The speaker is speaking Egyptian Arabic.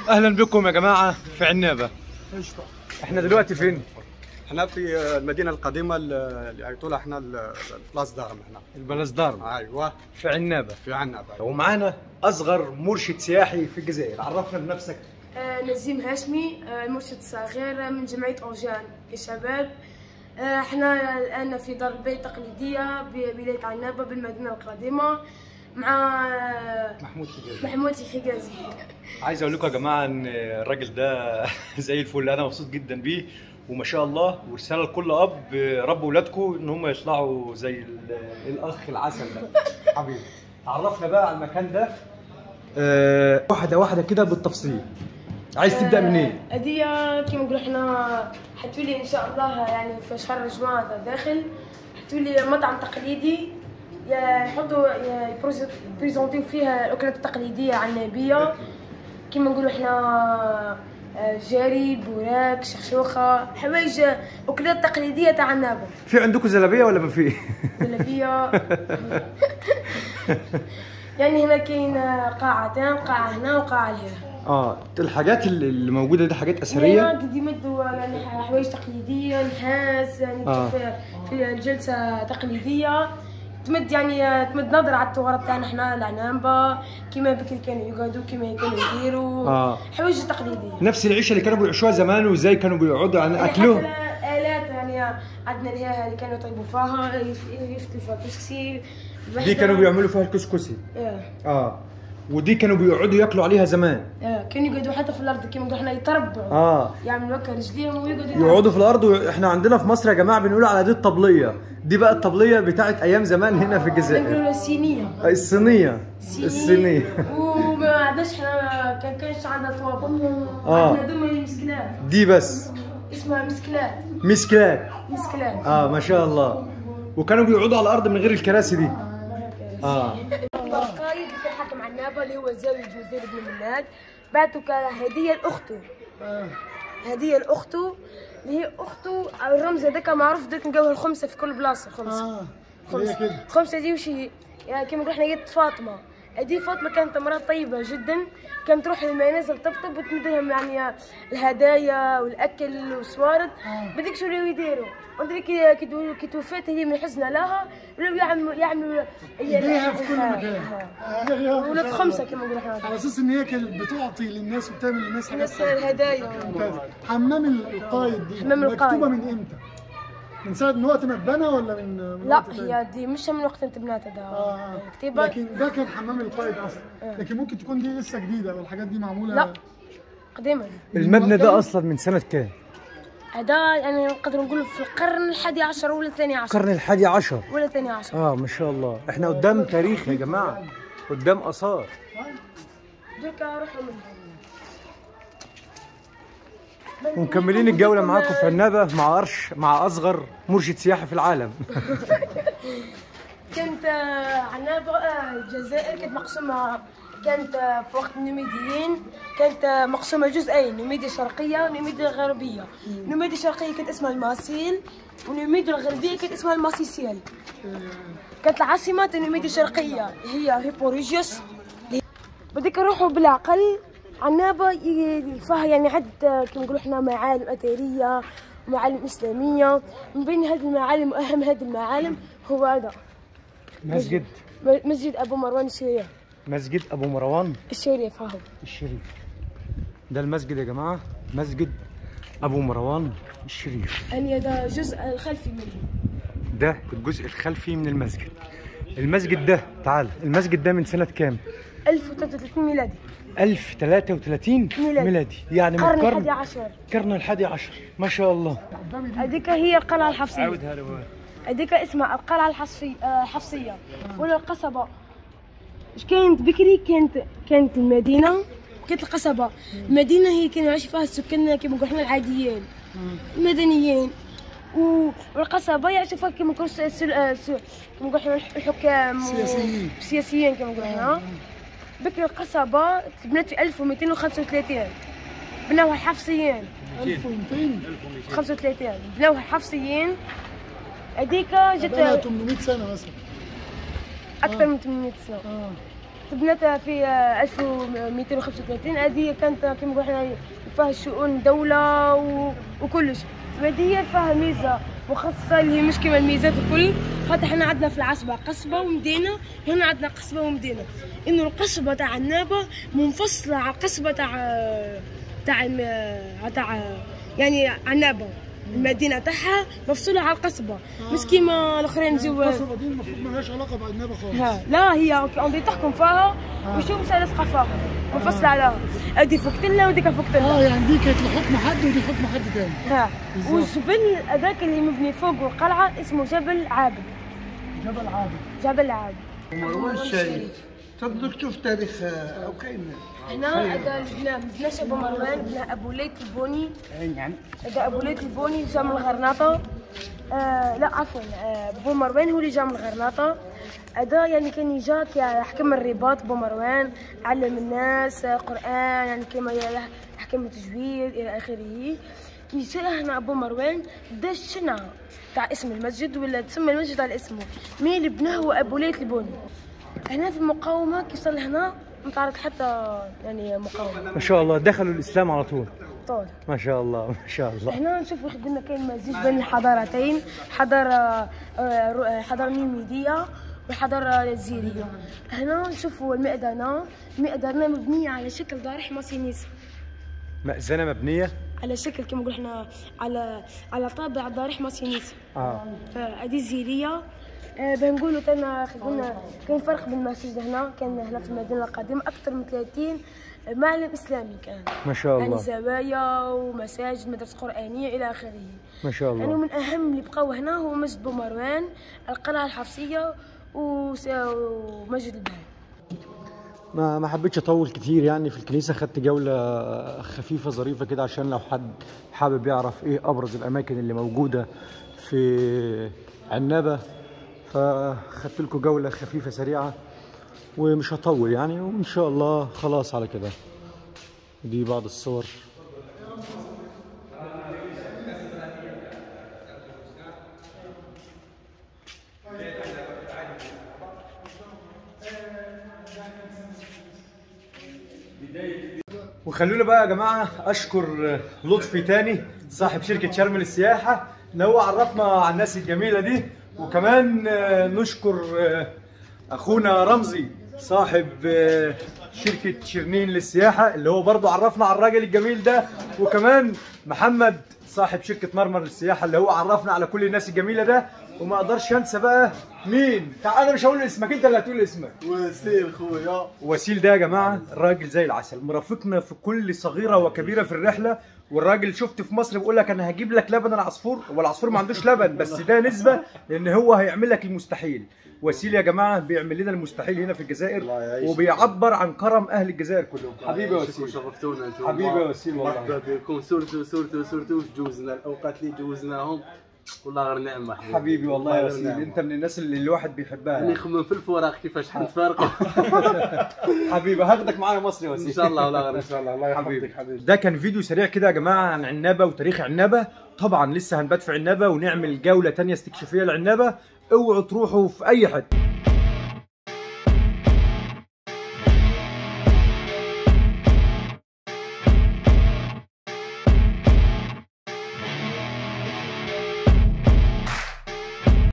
اهلا بكم يا جماعه في عنابه احنا دلوقتي فين احنا في المدينه القديمه اللي طول احنا البلاص دارم احنا البلزدار ايوه في عنابه في عنابه ومعانا اصغر مرشد سياحي في الجزائر عرفنا بنفسك آه، نزيم هاشمي آه، المرشد الصغير من جمعية أوجان للشباب آه، احنا الآن في دار البيت التقليدية بولاية عنابة بالمدينة القديمة مع آه، محمود حجازي محمود الحجازي عايز اقول لكم يا جماعه ان الراجل ده زي الفل انا مبسوط جدا بيه وما شاء الله ورساله لكل اب ربوا ولادكم ان هم يطلعوا زي ال- الاخ العسل ده حبيبي عرفنا بقى على المكان ده أه واحده واحده كده بالتفصيل عايز تبدا منين هدية كيما نقولوا احنا حتولي ان شاء الله يعني في شهر جمادى داخل حتولي مطعم تقليدي يا- يحطوا يا- يبروز- يبريزونتيو فيها الاكلات التقليدية عنابية كيما نقولوا احنا آه، جاري بوراك شخشوخة حوايج اكلات تقليدية تاع عنابة في عندكم زلابيه ولا ما في جلابية يعني هنا كاين قاعتين قاعة هنا وقاعة لهنا اه الحاجات اللي اللي موجوده دي حاجات هنا اثريه قد يمدوا يعني حوايج تقليدية نحاس يعني آه. في في الجلسة تقليدية تمد يعني تمد نظرة على التراث تاعنا حنا العنابة كيما بكري كانوا يقعدوا كيما كانوا يديروا آه. حوايج تقليدية نفس العيشه اللي كانوا بيعيشوها زمان وازاي كانوا بيقعدوا عن اكلهم حتى آلات يعني عندنا الهيها اللي كانوا يطيبوا فيها يفتلوا فيها كسكسي دي كانوا بيعملوا فيها الكسكسي اه اه ودي كانوا بيقعدوا ياكلوا عليها زمان اه كانوا يقعدوا حتى في الارض كيما نقولوا احنا يتربعوا اه يعملوا هكا رجليهم ويقعدوا يقعدوا في الارض واحنا عندنا في مصر يا جماعه بنقول على دي الطبليه دي بقى الطبليه بتاعت ايام زمان هنا في نقولوا الجزائر له الصينيه الصينيه الصينيه وما عندناش حنا كان كانش عندنا طوابق آه. عندنا دوما مسكلات دي بس اسمها مسكلات مسكلات مسكلات اه ما شاء الله وكانوا بيقعدوا على الارض من غير الكراسي دي اه القائد اللي كان حاكم عنابه اللي هو زوج وزير بن مناد بعته كهديه لاخته هديه لاخته اللي هي اخته الرمز هذاك معروف ديك نلقاوه الخمسه في كل بلاصه خمسه اه خمسة هي كده خمسة دي وش هي؟ يعني كيما نقول احنا جت فاطمة هذه فاطمة كانت امرأة طيبة جدا كانت تروح للمنازل تطبطب وتمد لهم يعني الهدايا والأكل والسوارد بديك شو اللي يديروا وندري كي كي دو- كي توفات هي من حزنها لها ولاو يعملوا يعملوا بيها في كل مكان آه، هي- ولاد خمسة كيما نقولوا على احنا اساس ان هي كانت بتعطي للناس وبتعمل للناس حاجات الناس حلوة. الهدايا ممتازة. حمام القايد دي حمام القايد. مكتوبه من امتى؟ من ساعه من وقت ما اتبنى ولا من من لا وقت تاني؟ هي دي مش من وقت انت بناتها ده آه. كتيبة لكن ده كان حمام القايد اصلا لكن ممكن تكون دي لسه جديده والحاجات دي معموله لا قديمة المبنى ده اصلا من سنه كام هذا يعني نقدر نقول في القرن الحادي عشر ولا الثاني عشر القرن الحادي عشر ولا الثاني عشر اه ما شاء الله احنا قدام تاريخ يا جماعه قدام اثار دوكا روحوا من ومكملين الجوله معاكم في عنابه مع قرش مع اصغر مرشد سياحي في العالم كانت آه، عنابة آه، الجزائر كانت مقسومة كانت آه، في وقت النوميديين كانت آه، مقسومة جزئين نوميديا شرقية ونوميديا غربية نوميديا الشرقية كانت اسمها الماسيل ونوميديا الغربية كانت اسمها الماسيسيل كانت العاصمة النوميديا الشرقية هي هيبوريجيوس بدك نروحوا بالعقل عنابة ي- فيها يعني عدة كما نقولوا احنا معالم أثرية معالم إسلامية من بين هذه المعالم وأهم هذه المعالم هو هذا مسجد م- مسجد أبو مروان الشريف مسجد ابو مروان الشريف هذا الشريف ده المسجد يا جماعه مسجد ابو مروان الشريف يعني هذا الجزء الخلفي منه ده الجزء الخلفي من المسجد المسجد ده تعال المسجد ده من سنه كام 1033 ميلادي 1033 ميلادي. ميلادي يعني من القرن الحادي القرن عشر القرن الحادي عشر ما شاء الله هذيك هي القلعة الحفصية هذيك اسمها القلعة الحفصية آه، الحفصية ولا القصبة اش كانت بكري كانت كانت المدينة كانت القصبة المدينة هي كانوا يعيش فيها السكان كما نقولوا احنا العاديين المدنيين و- والقصبة يعيشوا فيها كما نقولوا الس- الس- الس- كما نقولوا احنا الحكام و- سياسيين. السياسيين كما نقولوا احنا بكري القصبة تبنت في 1235 بناوها الحفصيين 1200 35 بناوها الحفصيين هذيك بقى جت 800 سنه مثلا اكثر من 800 سنه اه تبنتها في آه، 1235 هذه كانت كما نقولوا احنا فيها شؤون دولة و... وكلش هذه فيها ميزة مخصصة اللي هي مش كما الميزات الكل خاطر احنا عندنا في العصبة قصبة ومدينة هنا عندنا قصبة ومدينة انه القصبة تاع النابة منفصلة على القصبة تاع تاع الم- تاع يعني عنابة المدينة تاعها مفصولة على القصبة مش كيما الاخرين نجيو القصبه دي المفروض مالهاش علاقه بعنابه خالص ها لا هي اون تحكم فيها وشوف مش لاصقه فيها منفصلة عليها هذه فوق تلة وديك فوق اه تلة يعني دي كانت لحكم حد ودي حكم حد تاني ها بالظبط. والجبل هذاك اللي مبني فوق القلعة اسمه جبل عابد جبل عابد جبل عابد مروان الشريف تفضل تشوف تاريخ آه، او كاين هنا هذا البناء مبناش ابو مروان بناء ابو ليث البوني نعم هذا ابو ليث البوني جا من الغرناطه آه لا عفوا آه بو مروان هو اللي جا من الغرناطه هذا يعني كان يجا يحكم الرباط بو مروان علم الناس آه، قران يعني كما يح- يحكم التجويد الى اخره كي جا هنا ابو مروان دا الشنع تاع اسم المسجد ولا تسمى المسجد على اسمه مين اللي بناه هو ابو ليث البوني هنا في المقاومه كي صار هنا ما تعرض حتى يعني مقاومه ما شاء الله دخلوا الاسلام على طول طول ما شاء الله ما شاء الله هنا نشوف واحد قلنا كاين مزيج بين الحضارتين حضارة آه، رو- آه، حضارة نيميدية والحضارة الجزيرية هنا نشوفوا المئذنة المئذنة مبنية على شكل دار حماسينيس مأذنة مبنية على شكل كما نقول احنا على على طابع دار حماسينيس اه هذه الزيرية آه، بنقولوا تنا قلنا كاين فرق بين المسجد هنا كان هنا في المدينة القديمة أكثر من 30 معلم إسلامي كان ما شاء يعني الله زوايا ومساجد مدارس قرآنية إلى آخره ما شاء يعني الله من اهم اللي بقاو هنا هو مسجد بومروان القلعه الحفصيه وس- ومسجد البهاء ما ما حبيتش اطول كتير يعني في الكنيسه خدت جوله خفيفه ظريفه كده عشان لو حد حابب يعرف ايه ابرز الاماكن اللي موجوده في عنابه فخدت لكم جوله خفيفه سريعه ومش هطول يعني وان شاء الله خلاص على كده دي بعض الصور وخلونا بقى يا جماعه اشكر لطفي تاني صاحب شركه شرم للسياحه اللي هو عرفنا على الناس الجميله دي وكمان آه، نشكر آه، اخونا رمزي صاحب آه، شركه شرنين للسياحه اللي هو برضه عرفنا على الراجل الجميل ده وكمان محمد صاحب شركه مرمر للسياحه اللي هو عرفنا على كل الناس الجميله ده وما اقدرش انسى بقى مين تعال انا مش هقول اسمك انت اللي هتقول اسمك وسيل خويا وسيل ده يا جماعه راجل زي العسل مرافقنا في كل صغيره وكبيره في الرحله والراجل شفت في مصر بيقول لك انا هجيب لك لبن العصفور هو العصفور ما عندوش لبن بس ده نسبه لان هو هيعمل لك المستحيل وسيل يا جماعه بيعمل لنا المستحيل هنا في الجزائر الله يعيشك. وبيعبر عن كرم اهل الجزائر كلهم حبيبي يا يعيشكم وسيل شرفتونا انتم حبيبي يا وسيل والله. مرحبا بكم سورتو سورتو سورتو جوزنا الاوقات اللي جوزناهم والله غير نعمه حبيبي حبيبي والله يا غير وسيل نعمة. انت من الناس اللي الواحد بيحبها اللي يعني. يخمم في الفراق كيفاش حنتفارقوا حبيبي هاخدك معايا مصر يا وسيل ان شاء الله والله غير ان شاء الله الله حبيبي يحفظك حبيبي ده كان فيديو سريع كده يا جماعه عن عنابه وتاريخ عنابه طبعا لسه هنبات في عنابه ونعمل جوله تانية استكشافيه لعنابه اوعوا تروحوا في اي حته